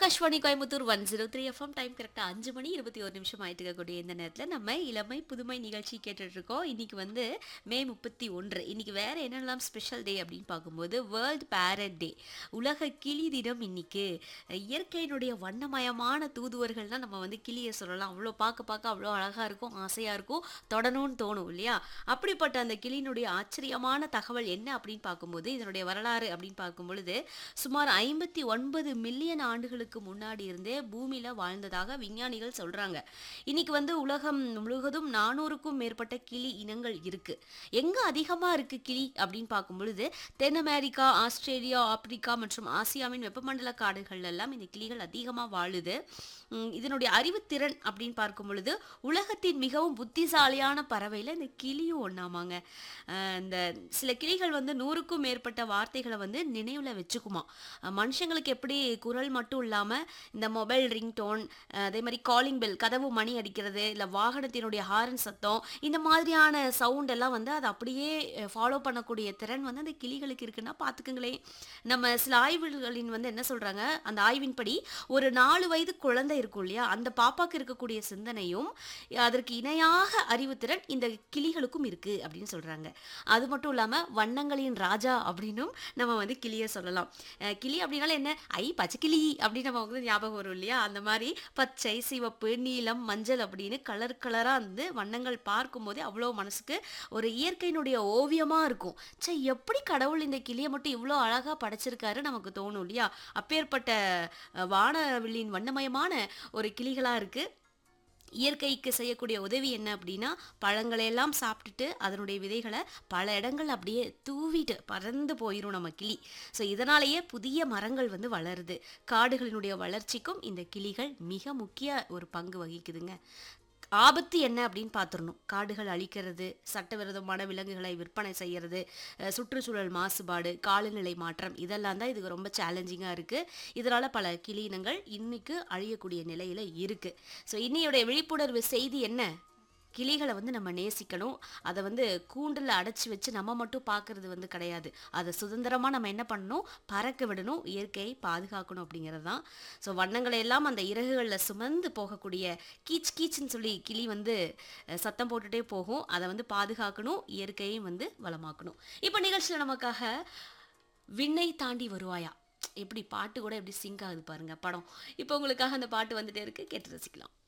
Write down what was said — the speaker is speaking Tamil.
Akashvani Coimbatore one zero three FM time கரெக்டாக அஞ்சு மணி இருபத்தி ஒரு நிமிஷம் ஆயிட்டு இருக்கக்கூடிய இந்த நேரத்தில் நம்ம இளமை புதுமை நிகழ்ச்சி கேட்டுட்டு இருக்கோம் இன்னைக்கு வந்து மே முப்பத்தி ஒன்று இன்னைக்கு வேற என்னெல்லாம் ஸ்பெஷல் டே அப்படின்னு பார்க்கும்போது வேர்ல்ட் பேரட் டே உலக கிளி தினம் இன்னைக்கு இயற்கையினுடைய வண்ணமயமான தூதுவர்கள்னா நம்ம வந்து கிளியை சொல்லலாம் அவ்வளோ பார்க்க பார்க்க அவ்வளோ அழகாக இருக்கும் ஆசையாக இருக்கும் தொடணும்னு தோணும் இல்லையா அப்படிப்பட்ட அந்த கிளியினுடைய ஆச்சரியமான தகவல் என்ன அப்படின்னு பார்க்கும்போது இதனுடைய வரலாறு அப்படின்னு பார்க்கும் பொழுது சுமார் ஐம்பத்தி ஒன்பது மில்லியன் ஆண்டுகளுக்கு முன்னாடி இருந்தே பூமியில வாழ்ந்ததாக விஞ்ஞானிகள் சொல்றாங்க இன்னைக்கு வந்து உலகம் முழுவதும் நானூறுக்கும் மேற்பட்ட கிளி இனங்கள் இருக்கு எங்க அதிகமா இருக்கு கிளி அப்படின்னு பார்க்கும் பொழுது தென் அமெரிக்கா ஆஸ்திரேலியா ஆப்பிரிக்கா மற்றும் ஆசியாவின் வெப்பமண்டல காடுகள் எல்லாம் இந்த கிளிகள் அதிகமா வாழுது உம், இதனுடைய அறிவுத்திறன் அப்படின்னு பார்க்கும் பொழுது உலகத்தின் மிகவும் புத்திசாலியான பறவையில் இந்த கிளியும் ஒன்றாமாங்க இந்த சில கிளிகள் வந்து நூறுக்கும் மேற்பட்ட வார்த்தைகளை வந்து நினைவில் வச்சுக்குமா அஹ் மனுஷங்களுக்கு எப்படி குரல் மட்டும் இல்லாமல் இந்த மொபைல் ரிங்டோன் அதே மாதிரி காலிங் பெல் கதவு மணி அடிக்கிறது இல்லை வாகனத்தினுடைய ஹாரன் சத்தம் இந்த மாதிரியான சவுண்ட் எல்லாம் வந்து அதை அப்படியே ஃபாலோ பண்ணக்கூடிய திறன் வந்து அந்த கிளிகளுக்கு இருக்குன்னா பார்த்துக்குங்களேன் நம்ம சில ஆய்வுகளின் வந்து என்ன சொல்கிறாங்க அந்த ஆய்வின்படி ஒரு நாலு வயது குழந்தை இருக்கும் இல்லையா அந்த பாப்பாக்கு இருக்கக்கூடிய சிந்தனையும் அதற்கு இணையாக அறிவுத்திறன் இந்த கிளிகளுக்கும் இருக்கு அப்படின்னு சொல்றாங்க அது மட்டும் இல்லாம வண்ணங்களின் ராஜா அப்படின்னும் நம்ம வந்து கிளியை சொல்லலாம் அஹ் கிளி அப்படின்னால என்ன ஐ பச்சை கிளி அப்படின்னு நம்ம வந்து ஞாபகம் வரும் இல்லையா அந்த மாதிரி பச்சை சிவப்பு நீலம் மஞ்சள் அப்படின்னு கலர் கலரா வந்து வண்ணங்கள் பார்க்கும்போதே அவ்வளோ மனசுக்கு ஒரு இயற்கையினுடைய ஓவியமா இருக்கும் சே எப்படி கடவுள் இந்த கிளியை மட்டும் இவ்வளோ அழகா படைச்சிருக்காரு நமக்கு தோணும் இல்லையா அப்பேற்பட்ட அஹ், வானவில்லின் வண்ணமயமான ஒரு கிளிகளா இருக்கு இயற்கைக்கு செய்யக்கூடிய உதவி என்ன அப்படின்னா பழங்களை எல்லாம் சாப்பிட்டுட்டு அதனுடைய விதைகளை பல இடங்கள் அப்படியே தூவிட்டு பறந்து போயிடும் நம்ம கிளி ஸோ இதனாலேயே புதிய மரங்கள் வந்து வளருது காடுகளினுடைய வளர்ச்சிக்கும் இந்த கிளிகள் மிக முக்கிய ஒரு பங்கு வகிக்குதுங்க ஆபத்து என்ன அப்படின்னு பார்த்துடணும் காடுகள் அழிக்கிறது சட்டவிரோதமான விலங்குகளை விற்பனை செய்யறது அஹ் சுற்றுச்சூழல் மாசுபாடு காலநிலை மாற்றம் இதெல்லாம் தான் இதுக்கு ரொம்ப சேலஞ்சிங்காக இருக்குது இதனால் பல கிளி இனங்கள் இன்னைக்கு அழியக்கூடிய நிலையில் இருக்குது ஸோ இன்னையோடைய விழிப்புணர்வு செய்தி என்ன கிளிகளை வந்து நம்ம நேசிக்கணும் அதை வந்து கூண்டில் அடைச்சி வச்சு நம்ம மட்டும் பார்க்கறது வந்து கிடையாது அதை சுதந்திரமாக நம்ம என்ன பண்ணணும் பறக்க விடணும் இயற்கையை பாதுகாக்கணும் அப்படிங்கிறது தான் ஸோ வண்ணங்களை எல்லாம் அந்த இறகுகளில் சுமந்து போகக்கூடிய கீச் கீச்சுன்னு சொல்லி கிளி வந்து அஹ், சத்தம் போட்டுட்டே போகும் அதை வந்து பாதுகாக்கணும் இயற்கையையும் வந்து வளமாக்கணும் இப்போ நிகழ்ச்சியில் நமக்காக விண்ணை தாண்டி வருவாயா எப்படி பாட்டு கூட எப்படி சிங்க் ஆகுது பாருங்க படம் இப்போ உங்களுக்காக அந்த பாட்டு வந்துட்டே இருக்கு கேட்டு ரசிக்கலாம்